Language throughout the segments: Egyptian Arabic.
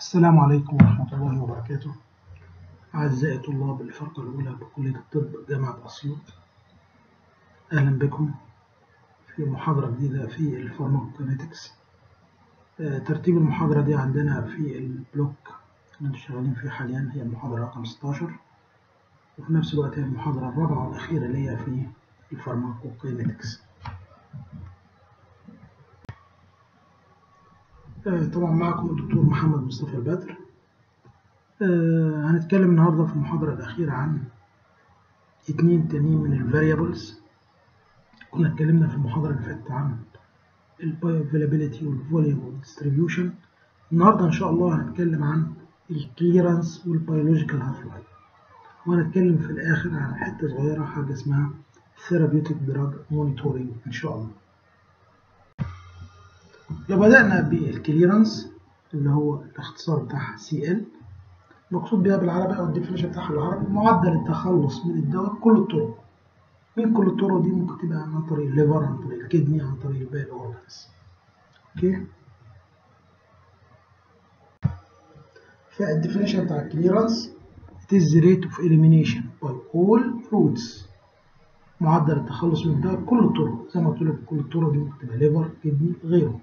السلام عليكم ورحمة الله وبركاته أعزائي طلاب الفرقة الأولى بكلية الطب جامعة أسيوط أهلا بكم في محاضرة جديدة في الفارماكوكينetics ترتيب المحاضرة دي عندنا في البلوك اللي انتم شغالين فيه حاليا هي المحاضرة رقم 16 وفي نفس الوقت هي المحاضرة الرابعة والأخيرة ليا في الفارماكوكينetics طبعا معكم الدكتور محمد مصطفى البدر آه هنتكلم النهاردة في المحاضرة الأخيرة عن اتنين تانيين من الفاريبلز كنا اتكلمنا في المحاضرة اللي فاتت عن البايوفيلابيلتي والفوليوم والديستريبيوشن النهاردة إن شاء الله هنتكلم عن الكليرنس والبيولوجيكال هاف لايف وهنتكلم في الآخر عن حتة صغيرة حاجة اسمها ثيرابيوتيك دراج مونيتورنج إن شاء الله لو بدأنا بالكليرنس اللي هو الاختصار بتاعها سي ال المقصود بيها بالعربي أو الديفينيشن بتاعها بالعربي معدل التخلص من الدواء بكل الطرق من كل الطرق دي ممكن تبقى عن طريق الليفر عن طريق الكدني عن طريق الباقي الأورجانز أوكي فالديفينيشن بتاع الكليرنس it is the rate of elimination by all routes معدل التخلص من الدواء بكل الطرق زي ما قلت لك كل الطرق دي ممكن تبقى ليفر كدني غيره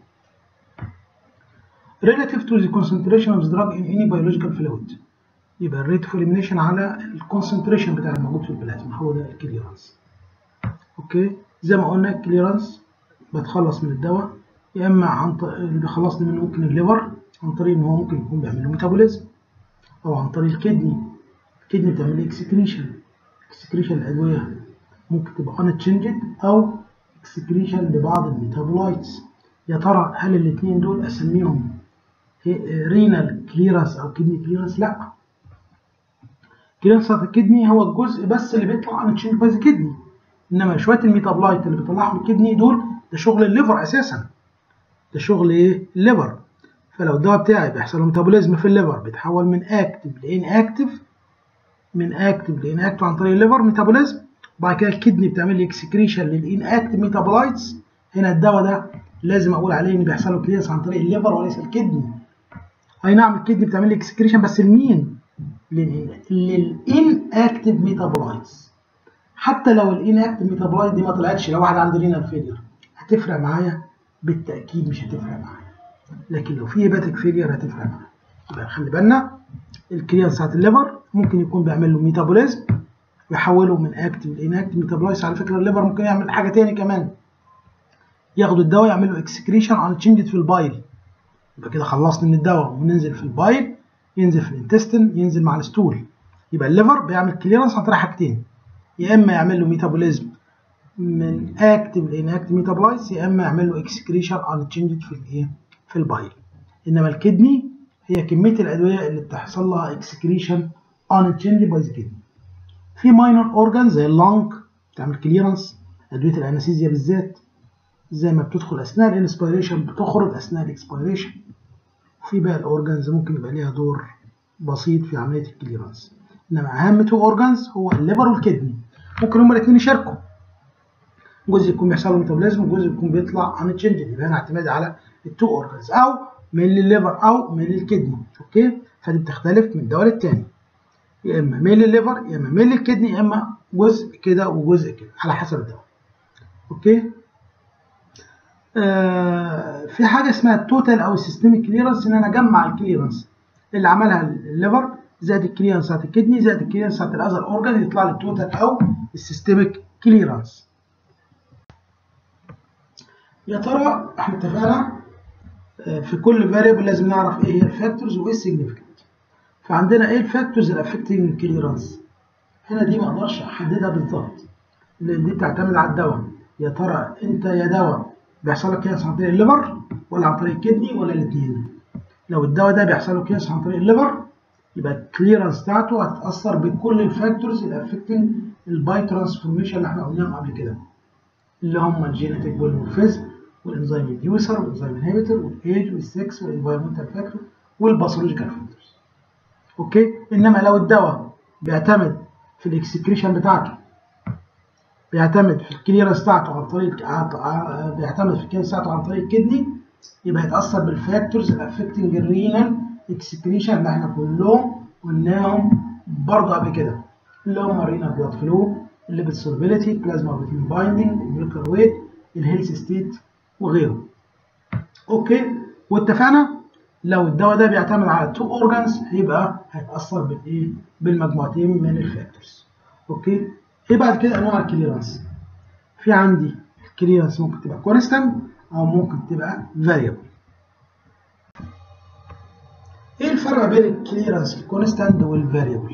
relative to the concentration of the drug in any biological fluid يبقى الريت اوف elimination على الكونسنتريشن بتاع الموجود في البلازما هو ده الكليرنس اوكي زي ما قلنا الكليرنس بتخلص من الدواء يا اما عن طريق اللي بيخلصني منه ممكن الليفر عن طريق ان هو ممكن يكون بيعمل له ميتابوليزم او عن طريق الكدني الكدني بتعمل لي اكسكريشن اكسكريشن الادويه ممكن تبقى unchanged او اكسكريشن لبعض الميتابولايتس يا ترى هل الاثنين دول اسميهم رينال كليرنس او كدني كليرنس لا كليرنس الكدني هو الجزء بس اللي بيطلع unchanged باي الكدني انما شويه الميتابولايت اللي بيطلعهم الكدني دول ده شغل الليفر اساسا ده شغل ايه الليفر فلو الدواء بتاعي بيحصل له ميتابوليزم في الليفر بيتحول من اكتف لان اكتف من اكتف لان اكتف عن طريق الليفر ميتابوليزم وبعد كده الكدني بتعمل لي اكسكريشن للان اكتف ميتابولايتس هنا الدواء ده لازم اقول عليه ان بيحصل له كليرنس عن طريق الليفر وليس الكدني اي نعم الكدني بتعمل لي اكسكريشن بس لمين للان اكتف ميتابولايتس حتى لو الان اكتف ميتابولايت دي ما طلعتش لو واحد عنده رينال فيلير هتفرق معايا بالتاكيد مش هتفرق معايا لكن لو في هيباتيك فيلير هتفرق معايا يبقى خلي بالنا الكليرنس بتاعت الليفر ممكن يكون بيعمل له ميتابوليزم ويحوله من اكتف لان اكتف ميتابولايتس على فكره الليفر ممكن يعمل حاجه تاني كمان ياخد الدواء يعمل له اكسكريشن عن تشينجد في البايل يبقى كده خلصنا من الدواء وننزل في البايل ينزل في الانتستين ينزل مع الستول يبقى الليفر بيعمل كليرنس عن طريق حاجتين يا اما يعمل له ميتابوليزم من اكتف لانكتف ميتابولايتس يا اما يعمل له اكسكريشن عن تشينجد في الايه في البايل انما الكدني هي كميه الادويه اللي بتحصل لها اكسكريشن عن تشينجد باي الكدني في ماينور اورجان زي اللونج بتعمل كليرنس ادويه الانستيزيا بالذات زي ما بتدخل اثناء الانسبيريشن بتخرج اثناء الاكسبيريشن في بقى الاورجانز ممكن يبقى ليها دور بسيط في عمليه الكليرنس انما اهم تو اورجانز هو الليفر والكدني ممكن هما الاثنين يشاركوا جزء يكون بيحصل له ميتابوليزم وجزء يكون بيطلع عن تشينج يبقى هنا اعتماد على التو اورجانز او من الليفر او من الكدني اوكي فدي بتختلف من دواء للتاني يا اما ميل الليفر يا اما ميل الكدني يا اما جزء كده وجزء كده على حسب الدواء اوكي آه في حاجه اسمها التوتال او السيستميك كليرنس ان انا اجمع الكليرنس اللي عملها الليفر زائد الكليرنس بتاعت الكدني زائد الكليرنس بتاعت الاذر اورجان يطلع لي التوتال او السيستميك كليرنس يا ترى احنا اتفقنا في كل فاريبل لازم نعرف ايه هي الفاكتورز وايه السيجنيفيكانت فعندنا ايه الفاكتورز الافكتنج كليرنس هنا دي ما اقدرش احددها بالظبط لان دي بتعتمد على الدواء يا ترى انت يا دواء بيحصل لك كيس عن طريق الليفر ولا عن طريق الكدني ولا الاثنين لو الدواء ده بيحصل له كيس عن طريق الليفر يبقى الكليرنس بتاعته هتتاثر بكل الفاكتورز اللي افكتنج الباي ترانسفورميشن اللي احنا قلناهم قبل كده اللي هم الجينيتيك بوليمورفيزم والانزيم انديوسر والانزيم انهبيتور والايج والسكس والانفايرمنتال فاكتور والباثولوجيكال فاكتورز اوكي انما لو الدواء بيعتمد في الاكسكريشن بتاعته بيعتمد في الكليرنس بتاعته عن طريق بيعتمد في الكليرنس بتاعته عن طريق الكدني يبقى هيتاثر بالفاكتورز الافكتنج الرينال اكسكريشن اللي احنا كلهم قلناهم برضه قبل كده اللي هم مارينا بلاد فلو الليبيد سولبيليتي بلازما بروتين بايندينج الميلكر ويت الهيلث ستيت وغيره اوكي واتفقنا لو الدواء ده بيعتمد على تو اورجانز هيبقى هيتاثر بالايه بالمجموعتين من الفاكتورز اوكي ايه بعد كده انواع الكليرنس في عندي الكليرنس ممكن تبقى كونستانت او ممكن تبقى فاريبل ايه الفرق بين الكليرنس الكونستانت والفاريبل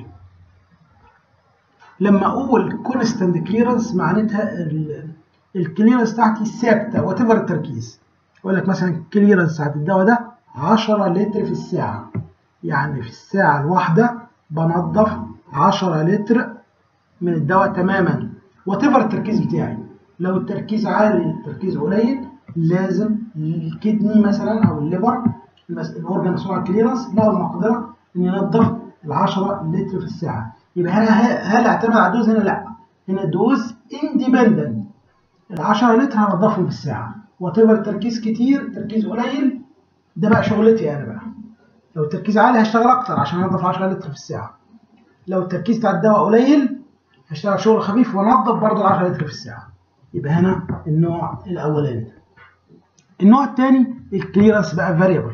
لما اقول كونستانت كليرنس معناتها الكليرنس بتاعتي ثابته وات ايفر التركيز اقول لك مثلا الكليرنس بتاعت الدواء ده 10 لتر في الساعه يعني في الساعه الواحده بنضف 10 لتر من الدواء تماما وات ايفر التركيز بتاعي لو التركيز عالي التركيز قليل لازم الكدني مثلا او الليبر الاورجن مسؤول عن الكليرنس له المقدره ان ينظف ال 10 لتر في الساعه يبقى هنا هل اعتمد على الدوز هنا لا هنا الدوز اندبندنت ال 10 لتر هنضفهم في الساعه وات ايفر التركيز كتير تركيز قليل ده بقى شغلتي انا بقى لو التركيز عالي هشتغل اكتر عشان انضف 10 لتر في الساعه لو التركيز بتاع الدواء قليل هشتغل شغل خفيف وانضف برضه 10 لتر في الساعه يبقى هنا النوع الاولاني النوع الثاني الكليرنس بقى فاريبل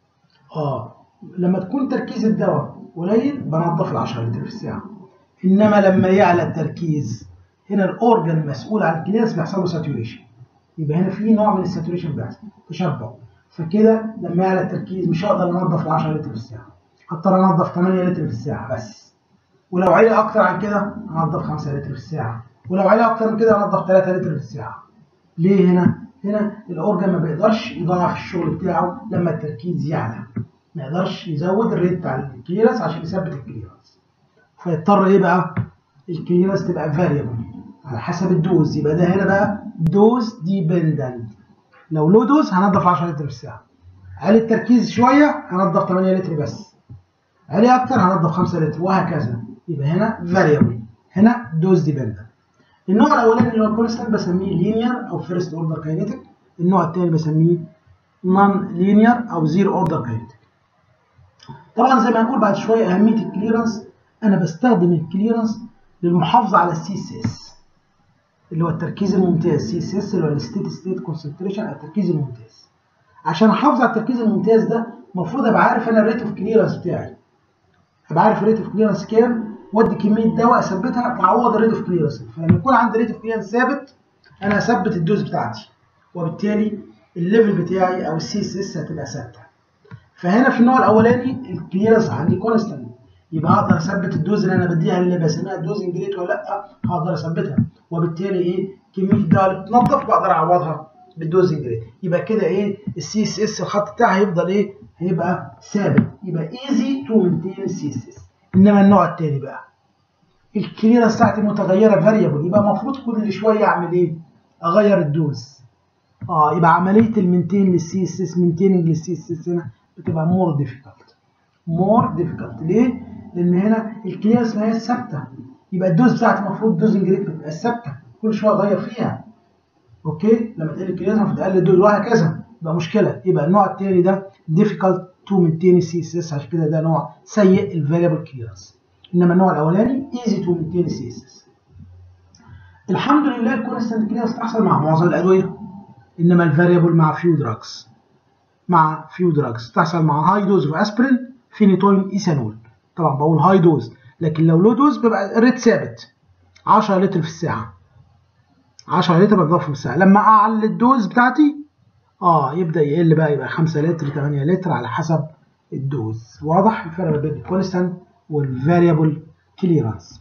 اه لما تكون تركيز الدواء قليل بنضف ال 10 لتر في الساعه انما لما يعلى التركيز هنا الاورجن المسؤول عن الكليرنس بيحصل له ساتوريشن يبقى هنا في نوع من الساتوريشن بيحصل تشبع فكده لما يعلى التركيز مش هقدر انضف ال 10 لتر في الساعه هضطر انضف 8 لتر في الساعه بس ولو علي اكتر عن كده انضف 5 لتر في الساعه ولو علي اكتر من كده انضف 3 لتر في الساعه ليه هنا هنا الاورجن ما بيقدرش يضاعف الشغل بتاعه لما التركيز يعلى ما يقدرش يزود الريت بتاع الكليرنس عشان يثبت الكليرنس فيضطر ايه بقى الكليرنس تبقى فاريبل على حسب الدوز يبقى ده هنا بقى دوز ديبندنت لو لو دوز هنضف 10 لتر في الساعه علي التركيز شويه هنضف 8 لتر بس علي اكتر هنضف 5 لتر وهكذا يبقى هنا فاريبل هنا دوز ديبندنت النوع الاولاني اللي هو الكونستانت بسميه لينير او فيرست اوردر كاينيتيك النوع الثاني بسميه نون لينير او زيرو اوردر كاينيتيك طبعا زي ما هنقول بعد شويه اهميه الكليرنس انا بستخدم الكليرنس للمحافظه على السي اس اس اللي هو التركيز الممتاز سي اس اس اللي هو الستيت ستيت كونسنتريشن التركيز الممتاز عشان احافظ على التركيز الممتاز ده المفروض ابقى عارف انا الريت اوف كليرنس بتاعي ابقى عارف الريت اوف كليرنس كام وادي كميه دواء اثبتها تعوض الريت اوف كليرنس فلما يكون عندي ريت اوف كليرنس ثابت انا اثبت الدوز بتاعتي وبالتالي الليفل بتاعي او السي اس اس هتبقى ثابته فهنا في النوع الاولاني الكليرنس عندي كونستانت يبقى هقدر اثبت الدوز اللي انا بديها اللي بسميها الدوزنج ريت ولا لا هقدر اثبتها وبالتالي ايه كميه الدواء اللي بتنضف بقدر اعوضها بالدوزنج ريت يبقى كده ايه السي اس اس الخط بتاعها هيفضل ايه هيبقى ثابت يبقى ايزي تو مينتين السي اس اس انما النوع الثاني بقى الكليرنس بتاعتي متغيره فاريبل يبقى المفروض كل شويه اعمل ايه اغير الدوز اه يبقى عمليه المينتين للسي اس اس مينتيننج للسي اس اس هنا بتبقى مور ديفيكالت مور ديفيكالت ليه لان هنا الكليرنس ما هي ثابته يبقى الدوز بتاعتي المفروض الدوزنج ريت بتبقى ثابته كل شويه اغير فيها اوكي لما تقل الكليرنس المفروض اقل الدوز وهكذا يبقى مشكله يبقى النوع الثاني ده ديفيكالت تو مينتين السي اس اس عشان كده ده نوع سيء الفاريبل كليرنس انما النوع الاولاني ايزي تو مينتين السي اس اس الحمد لله الكونستنت كليرنس تحصل مع معظم الادويه انما الفاريبل مع فيو دراجز مع فيو دراجز تحصل مع هاي دوز اوف اسبرين فينيتوين ايثانول طبعا بقول هاي دوز لكن لو لو دوز بيبقى الريت ثابت 10 لتر في الساعه 10 لتر بضاف في الساعه لما اعلي الدوز بتاعتي اه يبدا يقل بقى يبقى 5 لتر 8 لتر على حسب الدوز واضح الفرق بين الكونستانت والفاريبل كليرنس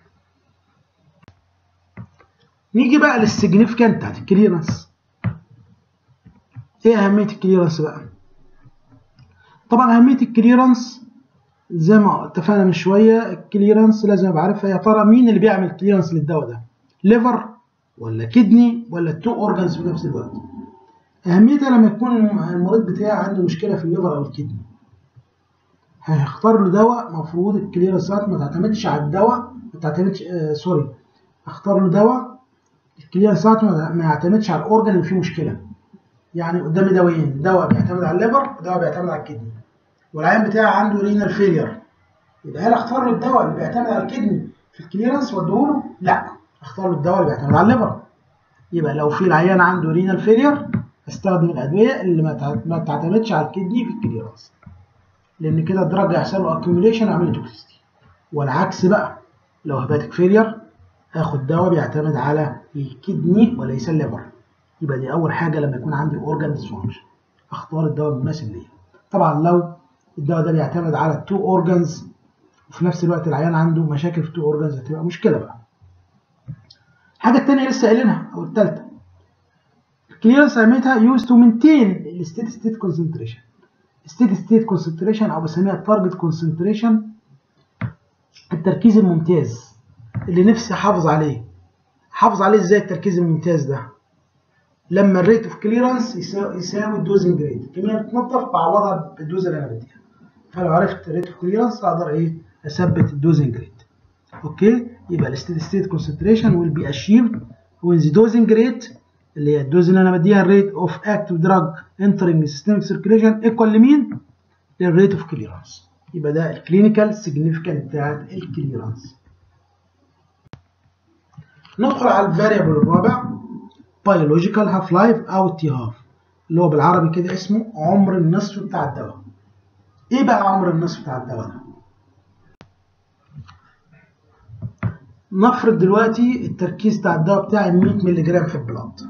نيجي بقى للسيجنيفيكانت بتاعت الكليرنس ايه اهميه الكليرنس بقى طبعا اهميه الكليرنس زي ما اتفقنا من شويه الكليرنس لازم ابقى عارفها يا ترى مين اللي بيعمل كليرنس للدواء ده ليفر ولا كدني ولا التو اورجانز في نفس الوقت اهميتها لما يكون المريض بتاعي عنده مشكله في الليفر او الكدني هيختار له دواء المفروض الكليرنسات ما تعتمدش على الدواء ما تعتمدش آه سوري اختار له دواء الكليرنسات ما يعتمدش على الاورجان اللي فيه مشكله يعني قدامي دوايين دواء بيعتمد على الليفر ودواء بيعتمد على الكدني والعيان بتاعي عنده رينال فيلير يبقى هل اختار له الدواء اللي بيعتمد على الكدني في الكليرنس واديهوله؟ لا اختار له الدواء اللي بيعتمد على الليفر يبقى لو في العيان عنده رينال فيلير استخدم الادويه اللي ما تعتمدش على الكدني في الكليرنس لان كده الدرج هيحصل له اكيوميليشن ويعمل توكسيتي والعكس بقى لو هباتك فيلير هاخد دواء بيعتمد على الكدني وليس الليفر يبقى دي اول حاجه لما يكون عندي اورجان ديسفانكشن اختار الدواء المناسب ليا طبعا لو الدواء ده بيعتمد على التو اورجانز وفي نفس الوقت العيان عنده مشاكل في التو اورجانز هتبقى مشكله بقى الحاجه الثانيه لسه قايلينها او الثالثه الكليرنس اهميتها يوز تو مينتين الستيت ستيت كونسنتريشن ستيت ستيت كونسنتريشن او بسميها التارجت كونسنتريشن التركيز الممتاز اللي نفسي احافظ عليه احافظ عليه ازاي التركيز الممتاز ده لما الريت اوف كليرنس يساوي, يساوي الدوزنج ريت الكميه اللي بتنضف بعوضها بالدوز اللي انا بديها فلو عرفت الريت اوف كليرنس اقدر ايه اثبت الدوزنج ريت اوكي يبقى الستيدي ستيت كونسنتريشن ويل بي اشيفد وين ذا دوزنج ريت اللي هي الدوز اللي انا بديها الريت اوف اكتيف دراج انترنج سيستميك سيركيليشن ايكوال لمين؟ للريت اوف كليرنس يبقى ده الكلينيكال سيجنيفيكانت بتاعت الكليرنس ندخل على الفاريبل الرابع بيولوجيكال هاف لايف او تي هاف اللي هو بالعربي كده اسمه عمر النصف بتاع الدواء ايه بقى عمر النصف بتاع الدواء ده نفرض دلوقتي التركيز بتاع الدواء بتاعي 100 مللي جرام في البلاد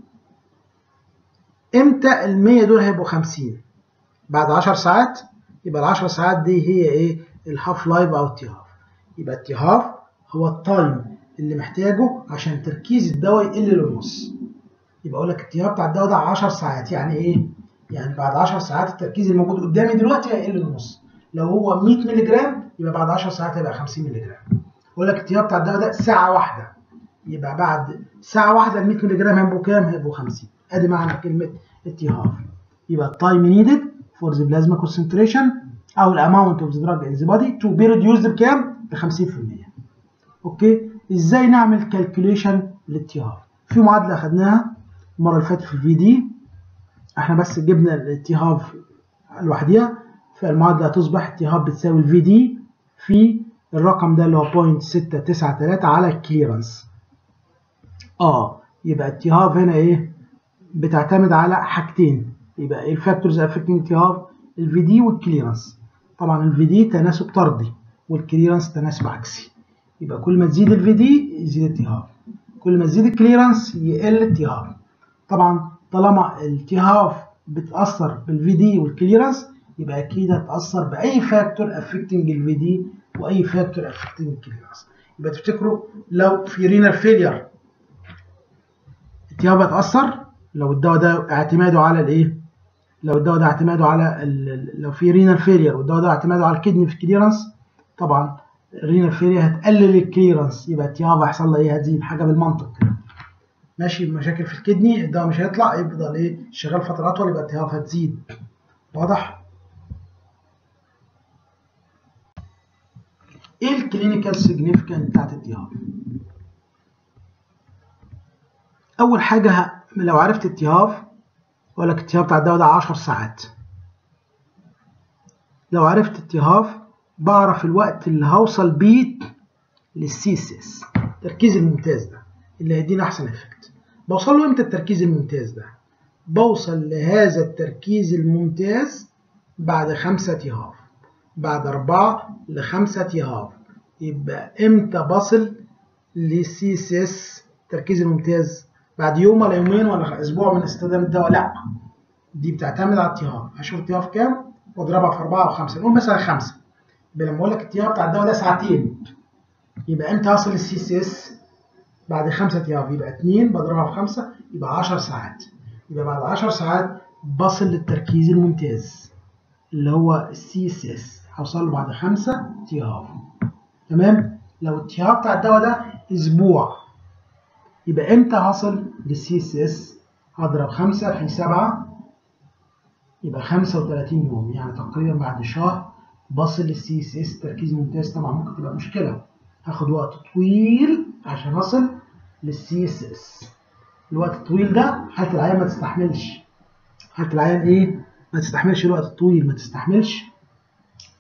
امتى ال 100 دول هيبقوا 50 بعد 10 ساعات يبقى ال 10 ساعات دي هي ايه الهاف لايف او التي هاف يبقى التي هاف هو التايم اللي محتاجه عشان تركيز الدواء يقل للنص يبقى اقول لك التي هاف بتاع الدواء ده 10 ساعات يعني ايه يعني بعد 10 ساعات التركيز الموجود قدامي دلوقتي هيقل للنص لو هو 100 مللي جرام يبقى بعد 10 ساعات هيبقى 50 مللي جرام اقول لك التي هاف بتاع الدواء ده ساعه واحده يبقى بعد ساعه واحده ال 100 مللي جرام هيبقوا كام هيبقوا 50 ادي معنى كلمه التي هاف يبقى التايم نيدد فور ذا بلازما كونسنتريشن او الاماونت اوف ذا دراج ان ذا بودي تو بي ريديوسد بكام ب 50% اوكي ازاي نعمل كالكوليشن للتي هاف في معادله اخدناها المره اللي فاتت في الفي دي احنا بس جبنا التي هاف لوحديها فالمعادله هتصبح التي هاف بتساوي الفي دي في الرقم ده اللي هو 0.693 على الكليرنس اه يبقى التي هاف هنا ايه بتعتمد على حاجتين يبقى ايه الفاكتورز افكتنج تي هاف الفي دي والكليرنس طبعا الفي دي تناسب طردي والكليرنس تناسب عكسي يبقى كل ما تزيد الفي دي يزيد التي هاف كل ما تزيد الكليرنس يقل التي هاف طبعا طالما التي هاف بتاثر بالفي دي والكليرنس يبقى اكيد هتاثر باي فاكتور افكتنج الفي دي واي فاكتور افكتنج الكليرنس يبقى تفتكروا لو في رينال فيلير التي هاف هتاثر لو الدواء ده اعتماده على الايه لو الدواء ده اعتماده على لو في رينال فيلير والدواء ده اعتماده على الكدني في الكليرنس طبعا الرينال فيلير هتقلل الكليرنس يبقى التي هاف هيحصل لها ايه هتزيد حاجه بالمنطق كده ماشي مشاكل في الكدني الدواء مش هيطلع يفضل ايه شغال فتره اطول يبقى التي هاف هتزيد واضح ايه الكلينيكال سيجنيفيكانت بتاعت التي هاف اول حاجه لو عرفت التي هاف اقول لك التي هاف بتاع الدواء ده 10 ساعات لو عرفت التي هاف بعرف الوقت اللي هوصل بيه للسيسس التركيز الممتاز ده اللي هيدينا احسن افكت بوصل له امتى التركيز الممتاز ده بوصل لهذا التركيز الممتاز بعد خمسة تي هاف بعد أربعة لخمسة تي هاف يبقى امتى بصل للسي سي اس التركيز الممتاز بعد يوم ولا يومين ولا اسبوع من استخدام الدواء لا دي بتعتمد على التي هاف هشوف التي هاف كام واضربها في أربعة أو خمسة نقول مثلا خمسة يبقى لما أقول لك التي هاف بتاع الدواء ده ساعتين يبقى امتى هصل للسي سي اس بعد خمسة تي هاف يبقى 2 بضربها في خمسة يبقى 10 ساعات يبقى بعد 10 ساعات بصل للتركيز الممتاز اللي هو السي اس اس هوصل له بعد 5 تي هاف تمام لو التي هاف بتاع الدواء ده اسبوع يبقى امتى هصل للسي اس اس هضرب 5 في 7 يبقى 35 يوم يعني تقريبا بعد شهر بصل للسي اس اس تركيز ممتاز طبعا ممكن تبقى مشكله هاخد وقت طويل عشان اصل للسي اس اس الوقت الطويل ده حاله العيان ما تستحملش حاله العيان ايه ما تستحملش الوقت الطويل ما تستحملش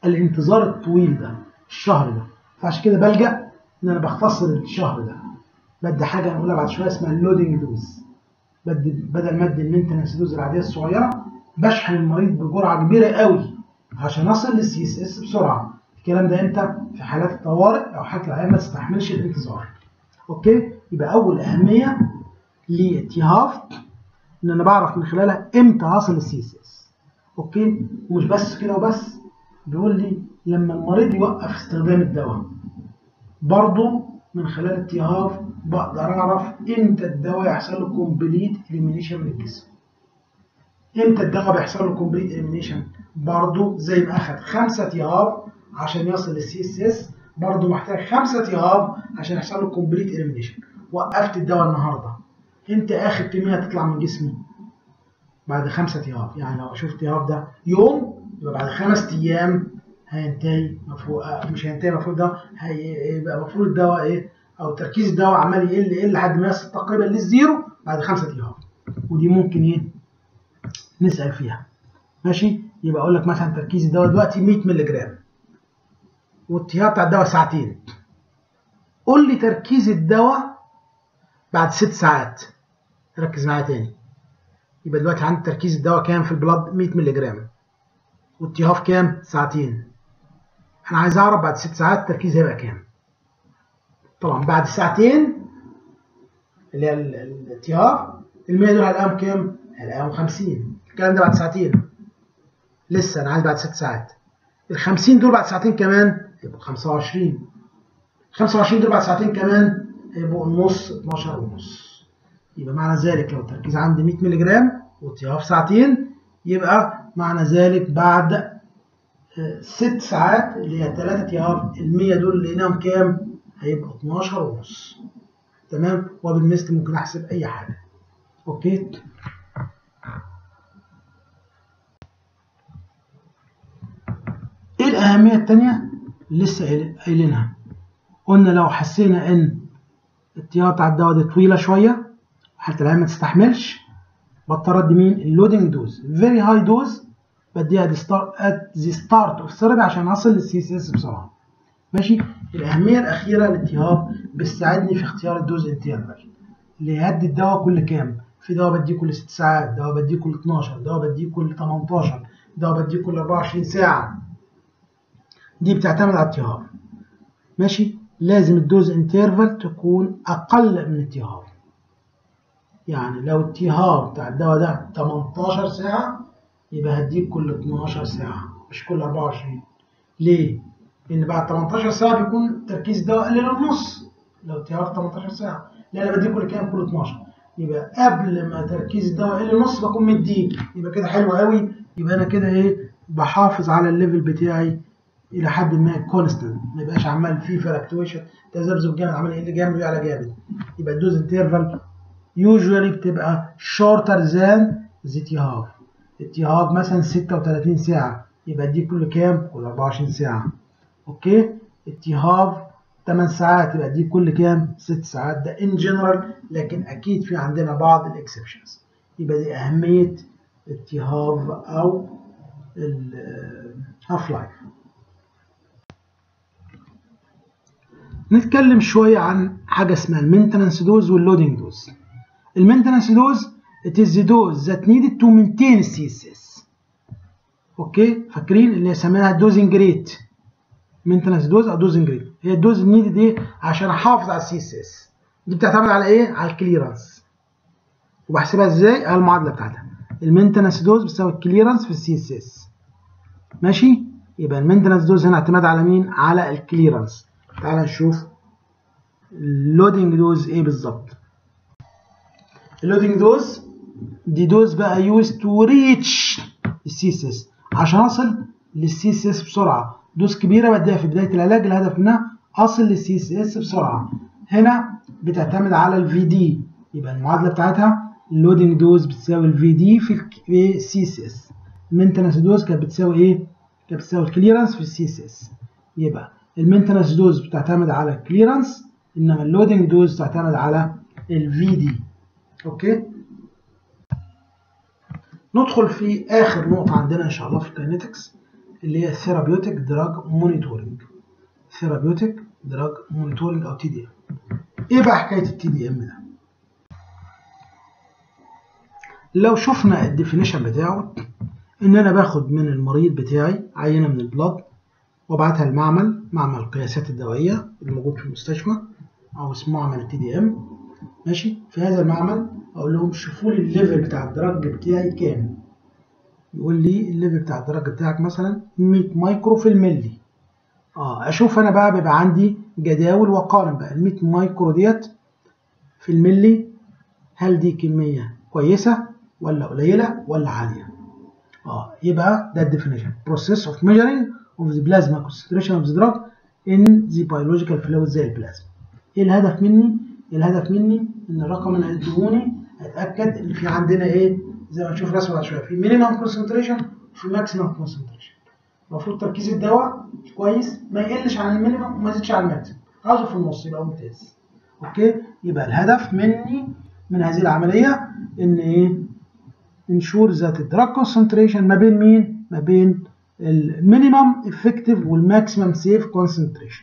الانتظار الطويل ده الشهر ده فعشان كده بلجأ ان انا بختصر الشهر ده بدي حاجه هنقولها بعد شويه اسمها اللودنج دوز بدي بدل ما ادي المينتنس دوز العاديه الصغيره بشحن المريض بجرعه كبيره قوي عشان اصل للسي اس اس بسرعه الكلام ده امتى في حالات الطوارئ او حالات العيان ما تستحملش الانتظار اوكي يبقى اول اهميه لاتيهاف ان انا بعرف من خلالها امتى هصل للسي اس اس اوكي ومش بس كده وبس بيقول لي لما المريض يوقف استخدام الدواء برضه من خلال التيهاف بقدر اعرف امتى الدواء يحصل له كومبليت اليمينيشن من الجسم امتى الدواء بيحصل له كومبليت اليمينيشن برضه زي ما اخد خمسه تيهاف عشان يصل للسي اس اس برضه محتاج خمسه تيهاف عشان يحصل له كومبليت اليمينيشن وقفت الدواء النهارده امتى اخر كميه تطلع من جسمي بعد خمسه تيهاف يعني لو اشوف التيهاف ده يوم يبقى بعد خمس ايام هينتهي مفروض مش هينتهي المفروض ده هيبقى المفروض الدواء ايه او تركيز الدواء عمال يقل يقل لحد ما يصل تقريبا للزيرو بعد خمسة ايام ودي ممكن ايه نسال فيها ماشي يبقى اقول لك مثلا تركيز الدواء دلوقتي 100 مللي جرام والتيار بتاع الدواء ساعتين قول لي تركيز الدواء بعد ست ساعات ركز معايا تاني يبقى دلوقتي عندي تركيز الدواء كام في البلاد 100 مللي جرام والتيهاف كام ساعتين انا عايز اعرف بعد ست ساعات التركيز هيبقى كام طبعا بعد ساعتين اللي هي التيهاف ال 100 دول هلاقيهم كام هلاقيهم 50 الكلام ده بعد ساعتين لسه انا عايز بعد ست ساعات ال 50 دول بعد ساعتين كمان هيبقوا 25 25 دول بعد ساعتين كمان هيبقوا النص 12 ونص يبقى معنى ذلك لو التركيز عندي 100 مللي جرام والتيهاف ساعتين يبقى معنى ذلك بعد ست ساعات اللي هي 3 تيهاف ال 100 دول اللي لقيناهم كام؟ هيبقوا 12 ونص تمام وبالمثل ممكن احسب اي حاجه اوكي ايه الاهميه الثانيه لسه قايلينها قلنا لو حسينا ان التيار بتاع الدواء دي طويله شويه حاله العين ما تستحملش بضطر ادي مين اللودنج دوز فيري هاي دوز بديها ات ذا ستارت اوف ثيرابي عشان اصل للسي اس اس بسرعه ماشي الاهميه الاخيره للتيهاب بتساعدني في اختيار الدوز انترفال اللي هدي الدواء كل كام في دواء بديه كل 6 ساعات دواء بديه كل 12 دواء بديه كل 18 دواء بديه كل 24 ساعه دي بتعتمد على التيهاب ماشي لازم الدوز انترفال تكون اقل من التيهاب يعني لو التيهاب بتاع الدواء ده 18 ساعة يبقى هديك كل 12 ساعة مش كل 24 ليه؟ لأن بعد 18 ساعة بيكون تركيز الدواء قل للنص لو التيهاب 18 ساعة لا أنا بديه كل كام؟ كل 12 يبقى قبل ما تركيز الدواء يقل للنص بكون مديه يبقى كده حلو قوي يبقى أنا كده إيه بحافظ على الليفل بتاعي الى حد ما كونستنت ما يبقاش عمال فيه فلكتويشن تذبذب جامد عمال يقل جامد ويعلى جامد يبقى الدوز انترفال يوجوالي بتبقى شورتر ذان ذا تيهاف التيهاف مثلا 36 ساعة يبقى دي كل كام؟ كل 24 ساعة اوكي التيهاف 8 ساعات يبقى دي كل كام؟ 6 ساعات ده ان جنرال لكن اكيد في عندنا بعض الاكسبشنز يبقى دي اهمية التيهاف او الهاف لايف نتكلم شوية عن حاجة اسمها المينتنس دوز واللودنج دوز المينتنس دوز it is the dose that needed to maintain CSS اوكي فاكرين اللي سميناها دوزنج ريت مينتنس دوز او دوزنج ريت هي الدوز نيدد ايه عشان احافظ على السي اس اس دي بتعتمد على ايه على الكليرنس وبحسبها ازاي على المعادله بتاعتها المينتنس دوز بتساوي الكليرنس في السي اس اس ماشي يبقى المينتنس دوز هنا اعتماد على مين على الكليرنس تعال نشوف اللودنج دوز ايه بالظبط اللودنج دوز دي دوز بقى يوز تو ريتش السي اس اس عشان اصل للسي اس اس بسرعه دوز كبيره بديها في بدايه العلاج الهدف منها اصل للسي اس اس بسرعه هنا بتعتمد على الفي دي يبقى المعادله بتاعتها اللودنج دوز بتساوي الفي دي في السي اس اس المينتنس دوز كانت بتساوي ايه كانت بتساوي الكليرنس في السي اس اس يبقى المينتنس دوز بتعتمد على الكليرنس انما اللودنج دوز بتعتمد على الفي دي اوكي ندخل في اخر نقطه عندنا ان شاء الله في الكاينetics اللي هي ثيرابيوتيك دراج مونيتورنج ثيرابيوتيك دراج مونيتورنج او تي دي ام ايه بقى حكايه التي دي ام ده لو شفنا الديفينيشن بتاعه ان انا باخد من المريض بتاعي عينه من البلاد وابعتها المعمل معمل القياسات الدوائيه اللي موجود في المستشفى او اسمه معمل التي دي ام ماشي في هذا المعمل اقول لهم شوفوا لي الليفل بتاع الدرج بتاعي كام يقول لي الليفل بتاع الدرج بتاعك مثلا 100 مايكرو في الملي اه اشوف انا بقى بيبقى عندي جداول واقارن بقى ال 100 مايكرو ديت في الملي هل دي كميه كويسه ولا قليله ولا عاليه اه يبقى ده الديفينيشن process of measuring of the plasma concentration of the drug in the biological fluid زي البلازما ايه الهدف مني الهدف مني ان الرقم اللي هيديهوني اتاكد ان في عندنا ايه زي ما نشوف رسمه بعد شويه في مينيمم كونسنتريشن وفي ماكسيمم كونسنتريشن المفروض تركيز الدواء كويس ما يقلش عن المينيمم وما يزيدش عن الماكسيمم عاوزه في النص يبقى ممتاز اوكي يبقى الهدف مني من هذه العمليه ان ايه انشور ذات الدراج كونسنتريشن ما بين مين ما بين المينيمم افكتيف والماكسيمم سيف كونسنتريشن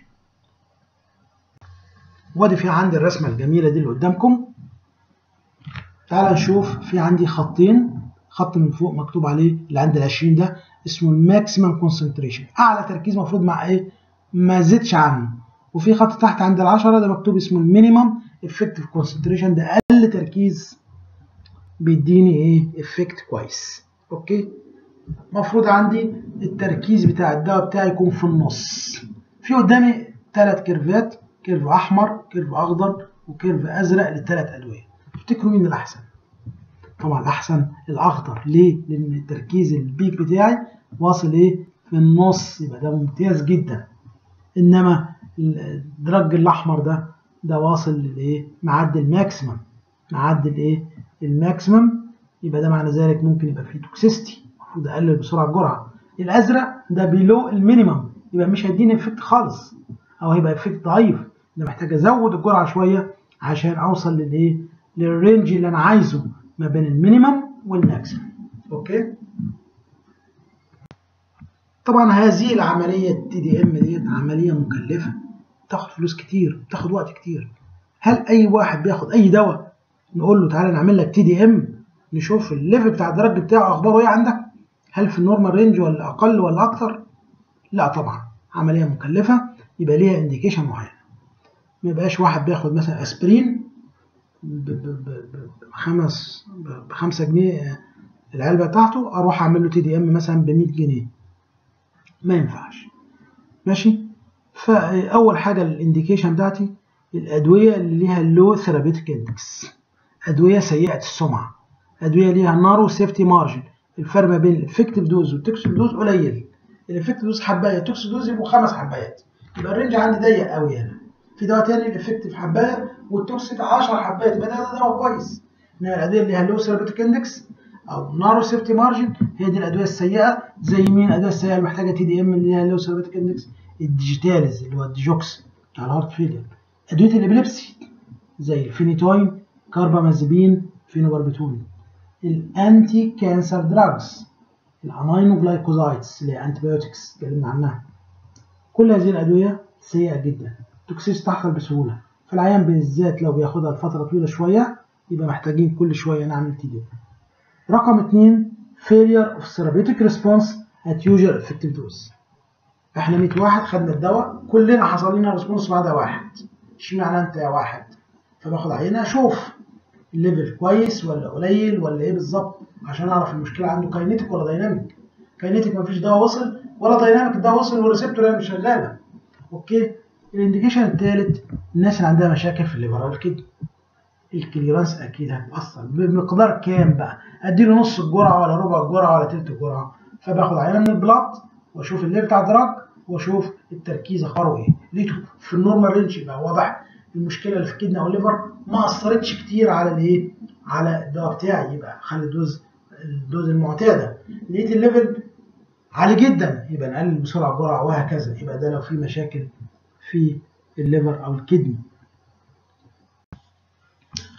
وادي في عندي الرسمه الجميله دي اللي قدامكم تعال نشوف في عندي خطين خط من فوق مكتوب عليه اللي عند ال 20 ده اسمه الماكسيمم كونسنتريشن اعلى تركيز المفروض مع ايه ما زدش عنه وفي خط تحت عند ال 10 ده مكتوب اسمه المينيمم افكتيف كونسنتريشن ده اقل تركيز بيديني ايه افكت كويس اوكي المفروض عندي التركيز بتاع الدواء بتاعي يكون في النص في قدامي ثلاث كيرفات كيرف احمر كيرف اخضر وكيرف ازرق للثلاث ادويه تفتكروا مين الاحسن طبعا الاحسن الاخضر ليه لان التركيز البيك بتاعي واصل ايه في النص يبقى ده ممتاز جدا انما الدرج الاحمر ده ده واصل لايه معدي الماكسيمم معدي الايه الماكسيمم يبقى ده معنى ذلك ممكن يبقى فيه توكسيستي المفروض اقلل بسرعه الجرعه الازرق ده بيلو المينيمم يبقى مش هيديني افكت خالص او هيبقى افكت ضعيف ده محتاج ازود الجرعه شويه عشان اوصل للايه للرينج اللي انا عايزه ما بين المينيمم والماكسيمم اوكي طبعا هذه العمليه التي دي ام ديت عمليه مكلفه بتاخد فلوس كتير بتاخد وقت كتير هل اي واحد بياخد اي دواء نقول له تعالى نعمل لك تي دي ام نشوف الليفل بتاع الدرج بتاعه اخباره ايه عندك هل في النورمال رينج ولا اقل ولا اكتر لا طبعا عمليه مكلفه يبقى ليها انديكيشن معين ما يبقاش واحد بياخد مثلا اسبرين بخمس بخمسة جنيه العلبة بتاعته أروح أعمل له تي دي إم مثلا ب 100 جنيه ما ينفعش ماشي فأول حاجة الانديكيشن بتاعتي الأدوية اللي ليها لو ثيرابيوتيك اندكس أدوية سيئة السمعة أدوية ليها نارو سيفتي مارجن الفرق ما بين الافكتيف دوز والتوكسيك دوز قليل الافكتيف دوز حباية التوكسيك دوز يبقوا خمس حبايات يبقى الرينج عندي ضيق قوي هنا في دواء تاني الافكتيف حبايه والتوكسيك 10 حبايات يبقى ده دواء كويس انما الادويه اللي ليها لو ثيرابيوتيك اندكس او نارو سيفتي مارجن هي دي الادويه السيئه زي مين الادويه السيئه اللي محتاجه تي دي ام اللي ليها لو ثيرابيوتيك اندكس الديجيتاليز اللي هو الديجوكس بتاع الهارت فيلير ادويه الابيليبسي زي الفينيتوين كاربامازيبين فينوباربيتول الانتي كانسر دراجز الامينو جلايكوزايدز اللي هي انتي بايوتكس اتكلمنا عنها كل هذه الادويه سيئه جدا التوكسيس تحصل بسهوله فالعيان بالذات لو بياخدها لفتره طويله شويه يبقى محتاجين كل شويه نعمل تي دي رقم اثنين failure of therapeutic response at usual effective dose احنا 100 واحد خدنا الدواء كلنا حصل لنا ريسبونس ما عدا واحد اشمعنى انت يا واحد فباخد عينه اشوف الليفل كويس ولا قليل ولا ايه بالظبط عشان اعرف المشكله عنده كاينيتيك ولا دايناميك كاينيتيك مفيش دواء وصل ولا دايناميك الدواء وصل والريسبتور مش شغاله اوكي الانديكيشن الثالث الناس اللي عندها مشاكل في الليفر والكدني الكليرانس اكيد هتاثر بمقدار كام بقى اديله نص الجرعه ولا ربع الجرعه ولا تلت الجرعه فباخد عينه من البلاط واشوف الليفل بتاع الدراج واشوف التركيز اخباره ايه لقيته في النورمال رينج يبقى واضح المشكله اللي في الكدني او الليفر ما اثرتش كتير على الايه على الدواء بتاعي يبقى خلي الدوز الدوز المعتاده لقيت الليفل عالي جدا يبقى نقلل بسرعه الجرعه وهكذا يبقى ده لو في مشاكل في الليفر او الكدني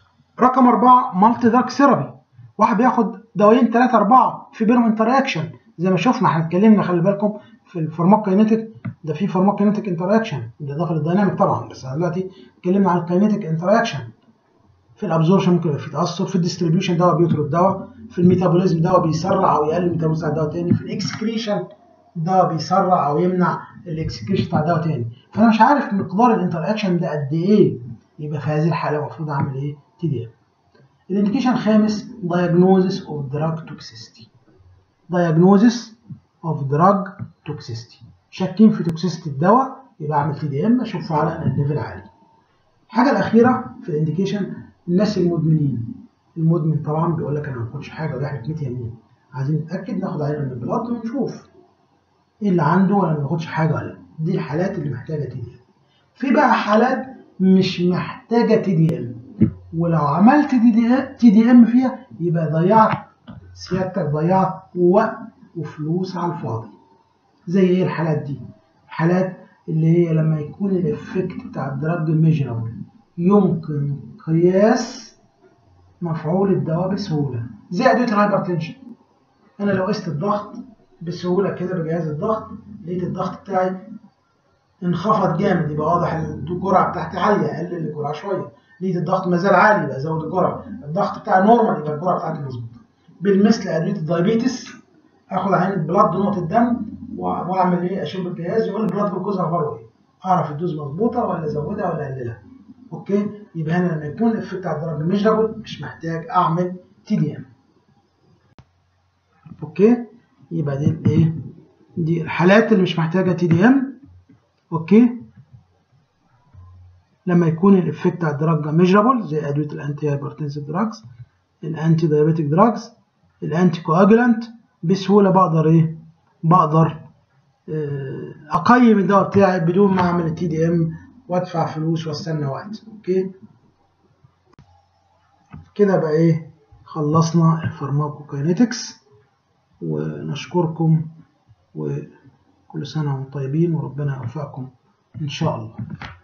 رقم أربعة مالتي دراج ثيرابي واحد بياخد دوايين ثلاثة أربعة في بينهم انتراكشن زي ما شفنا احنا اتكلمنا خلي بالكم في الفارماكوكاينيتيك ده في فارماكوكاينيتيك انتراكشن بالاضافه للديناميك طبعا بس احنا دلوقتي اتكلمنا عن الكاينيتيك انتراكشن في الابزوربشن ممكن يبقى في تاثر في الديستريبيوشن دواء بيطرد دواء في الميتابوليزم دواء بيسرع او يقلل الميتابوليزم بتاع دواء تاني في الاكسكريشن دواء بيسرع او يمنع الاكسكريشن بتاع دواء تاني فانا مش عارف مقدار الانتراكشن ده قد ايه يبقى في هذه الحاله المفروض اعمل ايه تي دي ام الانديكيشن الخامس diagnosis of drug toxicity diagnosis of drug toxicity شاكين في توكسيستي الدواء يبقى اعمل تي دي ام اشوف فعلا الليفل عالي الحاجه الاخيره في الانديكيشن الناس المدمنين المدمن طبعا بيقول لك انا ما باكلش حاجه وده حكمه يمين عايزين نتاكد ناخد عينه من البلاد ونشوف ايه اللي عنده ولا ما بياخدش حاجه ولا دي الحالات اللي محتاجه تي دي ام في بقى حالات مش محتاجه تي دي ام ولو عملت تي دي تي دي ام فيها يبقى ضيعت سيادتك ضيعت وقت وفلوس على الفاضي زي ايه الحالات دي الحالات اللي هي لما يكون الافكت بتاع الدراج ميجرابل يمكن قياس مفعول الدواء بسهوله زي ادويه الهايبرتنشن انا لو قست الضغط بسهوله كده بجهاز الضغط لقيت الضغط بتاعي انخفض جامد يبقى واضح الجرعه بتاعتي عاليه اقلل الجرعه شويه لقيت الضغط ما زال عالي يبقى ازود الجرعه الضغط بتاعي نورمال يبقى الجرعه بتاعتي مظبوطه بالمثل ادويه الدايابيتس اخد عينه بلاد نقطه دم واعمل ايه اشوف الجهاز يقول البلاد جلوكوز اخباره ايه اعرف الدوز مظبوطه ولا ازودها ولا اقللها اوكي يبقى هنا لما يكون الافكت بتاع الدرجه ميجرابل مش محتاج اعمل تي دي ام اوكي يبقى دي الايه دي الحالات اللي مش محتاجه تي دي ام اوكي لما يكون الافكت بتاع الدرجه ميجرابل زي ادويه الانتي هايبرتنسيف دراجز الانتي دايابيتيك دراجز الانتي كواجولانت بسهوله بقدر ايه بقدر اقيم الدواء بتاعي بدون ما اعمل التي دي ام وادفع فلوس واستنى وقت اوكي كده بقى ايه خلصنا الفارماكوكاينيتكس ونشكركم وكل سنه وانتم طيبين وربنا يوفقكم ان شاء الله